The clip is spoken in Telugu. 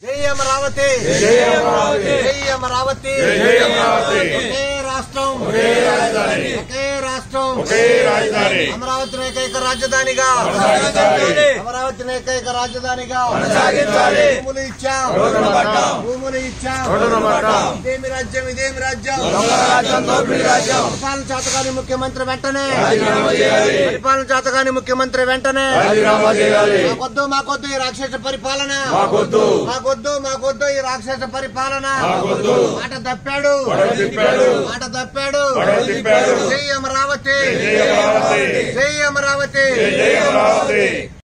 జై అమరావతి జై అమరావతి జై అమరావతి జై అమరావతి ఒకే రాష్ట్రం ఒకే రాజధాని ఒకే రాష్ట్రం ఒకే రాజధాని అమరావతిని ఏకైక రాజధానిగా కొనసాగించాలి. అమరావతిని ఏకైక రాజధానిగా కొనసాగించాలి. భూములు ఇచ్చాం రోడ్డున పడ్డాం. భూములు ఇచ్చాం రోడ్డున పడ్డాం. ఇదేమి రాజ్యం ఇదేమి రాజ్యం దొంగ రాజ్యం దోపిడీ రాజ్యం పరిపాలన చేతగాని ముఖ్యమంత్రి వెంటనే రాజీనామా చేయాలి పరిపాలన చేతగాని ముఖ్యమంత్రి వెంటనే రాజీనామా చేయాలి మాకొద్దు మాకొద్దు ఈ రాక్షస పరిపాలన మాకొద్దు మాకొద్దు మాకొద్దు ఈ రాక్షస పరిపాలన మాకొద్దు. మాట తప్పాడు పడవ తిప్పాడు మాట తప్పాడు పడవ తిప్పాడు జై అమరావతి జై అమరావతి జై అమరావతి జై అమరావతి